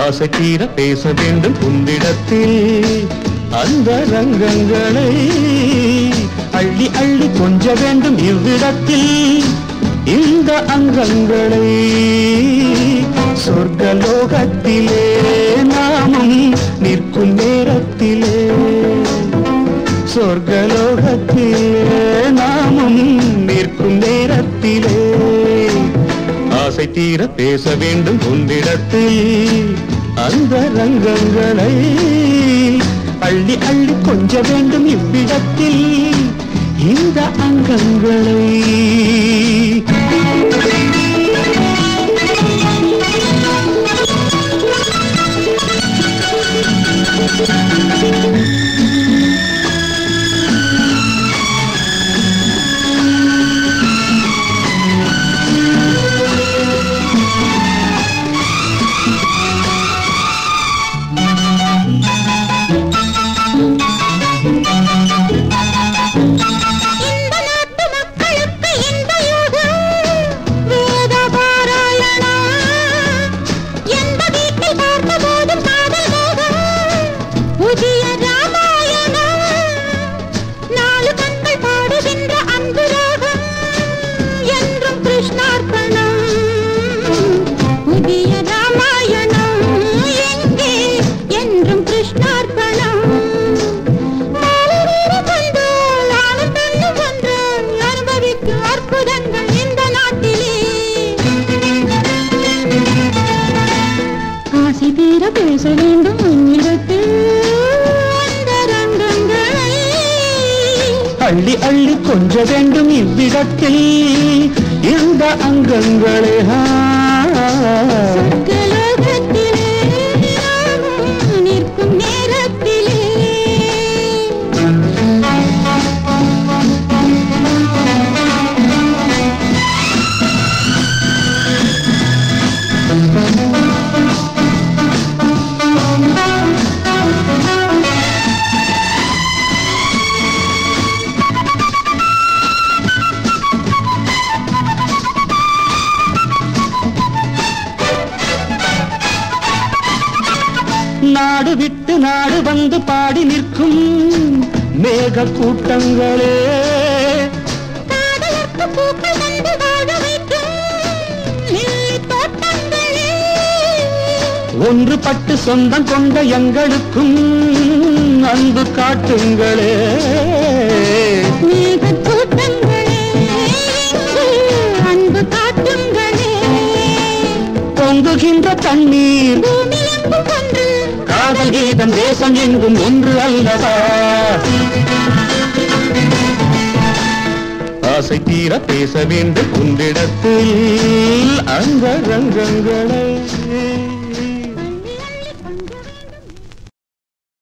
ஆசை தீர பேச வேண்டும் உன்னிடத்தில் அந்த ரங்கங்களை அள்ளி அள்ளி கொஞ்ச வேண்டும் இவ்விடத்தில் இந்த அங்கங்களை சொர்க்கலோகத்திலே நாமும் நிற்கும் நேரத்திலே சொர்க்கலோகத்திலே நாமும் நிற்கும் நேரத்திலே ஆசை தீர பேச வேண்டும் உன்னிடத்தில் அந்த ரங்கங்களை அள்ளி அள்ளி கொஞ்ச வேண்டும் இவ்விடத்தில் இந்த அங்கங்களை இந்த நாட்டு மக்களுக்கு இந்த யுகம் வேத பாராயணம் எந்த வீட்டில் பார்த்த போதும் காதல் மோகம் புதிய ராமாயணம் நாலு கண்கள் பாடுகின்ற அன்பு ராகம் என்றும் கிருஷ்ணார்ப்பணம் புதிய ராமாயணம் எங்கே என்றும் கிருஷ்ணார்ப்பணம் மாலவீர கண்டால் ஆணும் பெண்ணும் ஒன்று அனுபவிக்கும் அற்புதங்கள் இந்த நாட்டிலே ஆசை தீர பேச வேண்டும் உன்னிடத்தில் அந்த ரங்கங்களை அள்ளி அள்ளி கொஞ்ச வேண்டும் இவ்விடத்தில் இந்த அங்கங்களை ஆ. சொர்க்கலோகத்திலே நாமும் நிற்கும் நேரத்திலே நாடு விட்டு நாடு வந்து பாடி நிற்கும் மேக கூட்டங்களே காதலர்க்கு பூக்கள் வந்து வாழ வைக்கும் லில்லி தோட்டங்களே ஒன்று பட்டு சொந்தம் கொண்ட எங்களுக்கும் அன்பு காட்டுங்களே மேகக் கூட்டங்களே இங்கு அன்பு காட்டுங்களே பொங்குகின்ற தண்ணீர் பூமி எங்கும் ஒன்று காதல் கீதம் தேசம் எங்கும் ஒன்று அல்லவா ஆசை தீர பேச வேண்டும் உன்னிடத்தில் அந்த ரங்கங்களை